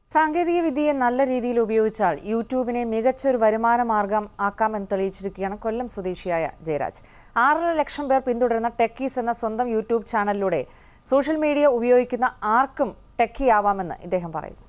സാങ്കേതിക വിദ്യയെ നല്ല രീതിയിൽ ഉപയോഗിച്ചാൽ യൂട്യൂബിനെ മികച്ചൊരു വരുമാന മാർഗം ആക്കാമെന്ന് തെളിയിച്ചിരിക്കുകയാണ് കൊല്ലം സ്വദേശിയായ ജയരാജ് ആറര ലക്ഷം പേർ പിന്തുടരുന്ന ടെക്കീസ് എന്ന സ്വന്തം യൂട്യൂബ് ചാനലിലൂടെ സോഷ്യൽ മീഡിയ ഉപയോഗിക്കുന്ന ആർക്കും ടെക്കി ആവാമെന്ന് ഇദ്ദേഹം പറയുന്നു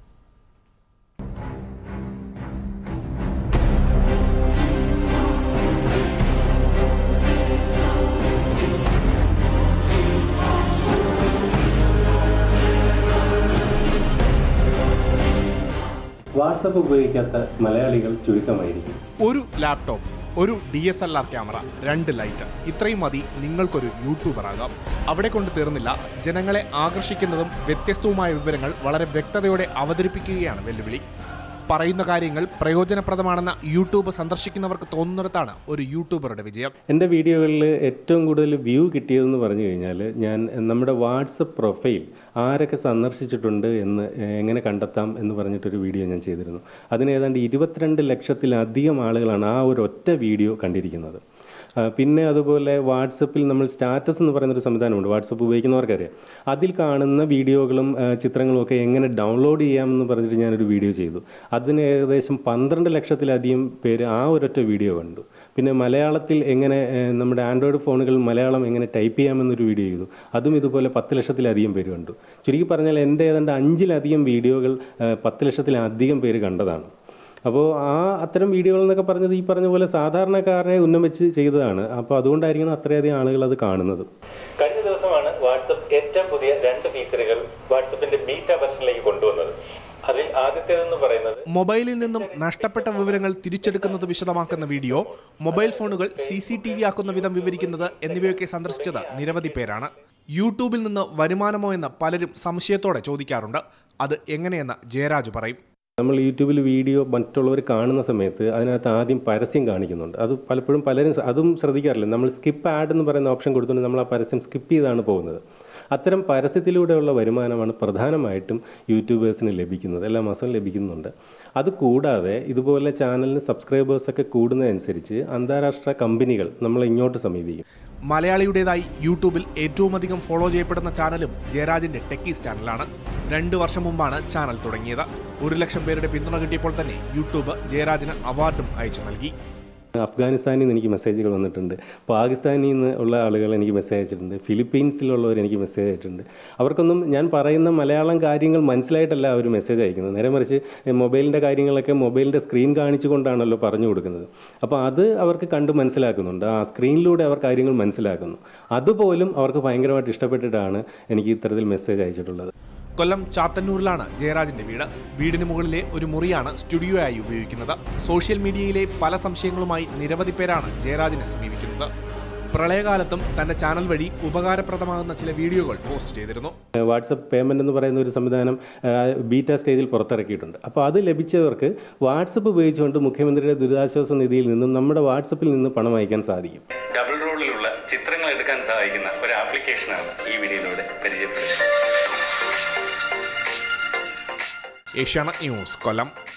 വാട്സപ്പ് ഉപയോഗിക്കാത്ത മലയാളികൾ ചുരുക്കമായിരിക്കും ഒരു ലാപ്ടോപ്പ് ഒരു D S L R camera രണ്ട് ലൈറ്റ് ഇത്രയും മതി നിങ്ങൾക്കൊരു യൂട്യൂബർ ആകാം അവിടെ കൊണ്ട് തീർന്നില്ല ജനങ്ങളെ ആകർഷിക്കുന്നതും വ്യത്യസ്തവുമായ വിവരങ്ങൾ വളരെ വ്യക്തതയോടെ അവതരിപ്പിക്കുകയാണ് വെല്ലുവിളി പറയുന്ന കാര്യങ്ങൾ പ്രയോജനപ്രദമാണെന്ന യൂട്യൂബ് സന്ദർശിക്കുന്നവർക്ക് തോന്നുന്നിടത്താണ് ഒരു യൂട്യൂബറുടെ വിജയം എൻ്റെ വീഡിയോകളിൽ ഏറ്റവും കൂടുതൽ വ്യൂ കിട്ടിയതെന്ന് പറഞ്ഞു കഴിഞ്ഞാൽ ഞാൻ നമ്മുടെ വാട്സപ്പ് പ്രൊഫൈൽ ആരൊക്കെ സന്ദർശിച്ചിട്ടുണ്ട് എന്ന് എങ്ങനെ കണ്ടെത്താം എന്ന് പറഞ്ഞിട്ടൊരു വീഡിയോ ഞാൻ ചെയ്തിരുന്നു അതിന് ഏതാണ്ട് ഇരുപത്തിരണ്ട് ലക്ഷത്തിലധികം ആളുകളാണ് ആ ഒരു ഒറ്റ വീഡിയോ കണ്ടിരിക്കുന്നത് ആ, പിന്നെ അതുപോലെ വാട്സപ്പിൽ നമ്മൾ സ്റ്റാറ്റസ് എന്ന് പറയുന്നൊരു സംവിധാനമുണ്ട് വാട്സപ്പ് ഉപയോഗിക്കുന്നവർക്കറിയാം അതിൽ കാണുന്ന വീഡിയോകളും ആ, ചിത്രങ്ങളും ഒക്കെ എങ്ങനെ ഡൗൺലോഡ് ചെയ്യാമെന്ന് പറഞ്ഞിട്ട് ഞാനൊരു വീഡിയോ ചെയ്തു അതിന് ഏകദേശം പന്ത്രണ്ട് ലക്ഷത്തിലധികം പേര് ആ ഒരൊറ്റ വീഡിയോ കണ്ടു പിന്നെ മലയാളത്തിൽ എങ്ങനെ ആ, നമ്മുടെ ആൻഡ്രോയിഡ് ഫോണുകളിൽ മലയാളം എങ്ങനെ ടൈപ്പ് ചെയ്യാമെന്നൊരു വീഡിയോ ചെയ്തു അതും ഇതുപോലെ പത്ത് ലക്ഷത്തിലധികം പേര് കണ്ടു ചുരുക്കി പറഞ്ഞാൽ എൻ്റെ ഏതാണ്ട് അഞ്ചിലധികം വീഡിയോകൾ ആ, പത്ത് ലക്ഷത്തിലധികം പേര് കണ്ടതാണ് അപ്പോൾ ആ അത്തരം വീഡിയോകൾ എന്നൊക്കെ പറഞ്ഞത് ഈ പറഞ്ഞ പോലെ സാധാരണക്കാരനെ ഉന്നം വെച്ച് ചെയ്തതാണ് അപ്പോൾ അതുകൊണ്ടായിരിക്കണം അത്രയധികം ആളുകൾ അത് കാണുന്നത് കഴിഞ്ഞ ദിവസമാണ് വാട്സപ്പ് ഏറ്റവും പുതിയ രണ്ട് ഫീച്ചറുകൾ വാട്സപ്പിന്റെ ബീറ്റ വെർഷനിലേക്ക് കൊണ്ടുവന്നത് അതിൽ ആദ്യത്തേതെന്ന് പറയുന്നത് മൊബൈലിൽ നിന്നും നഷ്ടപ്പെട്ട വിവരങ്ങൾ തിരിച്ചെടുക്കുന്നത് വിശദമാക്കുന്ന വീഡിയോ മൊബൈൽ ഫോണുകൾ സി സി ടി വി ആക്കുന്ന വിധം വിവരിക്കുന്നത് എന്നിവയൊക്കെ സന്ദർശിച്ചത് നിരവധി പേരാണ് യൂട്യൂബിൽ നിന്ന് വരുമാനമോ എന്ന് പലരും സംശയത്തോടെ ചോദിക്കാറുണ്ട് അത് എങ്ങനെയെന്ന് ജയരാജ് പറയും നമ്മൾ യൂട്യൂബിൽ വീഡിയോ മറ്റുള്ളവർ കാണുന്ന സമയത്ത് അതിനകത്ത് ആദ്യം പരസ്യം കാണിക്കുന്നുണ്ട് അത് പലപ്പോഴും പലരും സ- അതും ശ്രദ്ധിക്കാറില്ല നമ്മൾ സ്കിപ്പ് ആഡ് എന്ന് പറയുന്ന ഓപ്ഷൻ കൊടുത്തുകൊണ്ട് നമ്മൾ ആ പരസ്യം സ്കിപ്പ് ചെയ്താണ് പോകുന്നത് അത്തരം പരസ്യത്തിലൂടെയുള്ള വരുമാനമാണ് പ്രധാനമായിട്ടും യൂട്യൂബേഴ്സിന് ലഭിക്കുന്നത് എല്ലാ മാസവും ലഭിക്കുന്നുണ്ട് അത് കൂടാതെ ഇതുപോലെ ചാനലിന് സബ്സ്ക്രൈബേഴ്സൊക്കെ കൂടുന്നതനുസരിച്ച് അന്താരാഷ്ട്ര കമ്പനികൾ നമ്മളെ ഇങ്ങോട്ട് സമീപിക്കും മലയാളിയുടേതായി യൂട്യൂബിൽ ഏറ്റവും അധികം ഫോളോ ചെയ്യപ്പെടുന്ന ചാനലും ജയരാജിന്റെ ടെക്കീസ് ചാനലാണ് രണ്ട് വർഷം മുമ്പാണ് ചാനൽ തുടങ്ങിയത് ഒരു ലക്ഷം പേരുടെ പിന്തുണ കിട്ടിയപ്പോൾ തന്നെ യൂട്യൂബ് ജയരാജിന് അവാർഡും അയച്ചു നൽകി അഫ്ഗാനിസ്ഥാനിൽ നിന്ന് എനിക്ക് മെസ്സേജുകൾ വന്നിട്ടുണ്ട് പാകിസ്ഥാനിൽ നിന്ന് ഉള്ള ആളുകൾ എനിക്ക് മെസ്സേജ് അയച്ചിട്ടുണ്ട് ഫിലിപ്പീൻസിലുള്ളവർ എനിക്ക് മെസ്സേജ് അയച്ചിട്ടുണ്ട് അവർക്കൊന്നും ഞാൻ പറയുന്ന മലയാളം കാര്യങ്ങൾ മനസ്സിലായിട്ടല്ല അവർ മെസ്സേജ് അയക്കുന്നത് നേരെ മറിച്ച് മൊബൈലിൻ്റെ കാര്യങ്ങളൊക്കെ മൊബൈലിൻ്റെ സ്ക്രീൻ കാണിച്ചുകൊണ്ടാണല്ലോ പറഞ്ഞു കൊടുക്കുന്നത് അപ്പോൾ അത് അവർക്ക് കണ്ട് മനസ്സിലാക്കുന്നുണ്ട് ആ സ്ക്രീനിലൂടെ അവർ കാര്യങ്ങൾ മനസ്സിലാക്കുന്നു അതുപോലും അവർക്ക് ഭയങ്കരമായിട്ട് ഇഷ്ടപ്പെട്ടിട്ടാണ് എനിക്ക് ഇത്തരത്തിൽ മെസ്സേജ് അയച്ചിട്ടുള്ളത് കൊല്ലം ചാത്തന്നൂരിലാണ് ജയരാജിന്റെ വീട് വീടിന് മുകളിലെ ഒരു മുറിയാണ് സ്റ്റുഡിയോയായി ഉപയോഗിക്കുന്നത് സോഷ്യൽ മീഡിയയിലെ പല സംശയങ്ങളുമായി നിരവധി പേരാണ് ജയരാജിനെ സമീപിക്കുന്നത് പ്രളയകാലത്തും തന്റെ ചാനൽ വഴി ഉപകാരപ്രദമാകുന്ന ചില വീഡിയോകൾ പോസ്റ്റ് ചെയ്തിരുന്നു വാട്സപ്പ് പേയ്മെൻ്റ് എന്ന് പറയുന്ന ഒരു സംവിധാനം ബീറ്റ സ്റ്റേജിൽ പുറത്തിറക്കിയിട്ടുണ്ട് അപ്പോൾ അത് ലഭിച്ചവർക്ക് വാട്സപ്പ് ഉപയോഗിച്ചുകൊണ്ട് മുഖ്യമന്ത്രിയുടെ ദുരിതാശ്വാസ നിധിയിൽ നിന്നും നമ്മുടെ വാട്സപ്പിൽ നിന്ന് പണം അയക്കാൻ സാധിക്കും ഡബിൾ റോളിലുള്ള ചിത്രങ്ങൾ എടുക്കാൻ സഹായിക്കുന്ന ഒരു ആപ്ലിക്കേഷനാണ് ഈ വീഡിയോയിലൂടെ പരിചയപ്പെടുന്നത് ഏഷ്യാനെറ്റ് ന്യൂസ് കൊല്ലം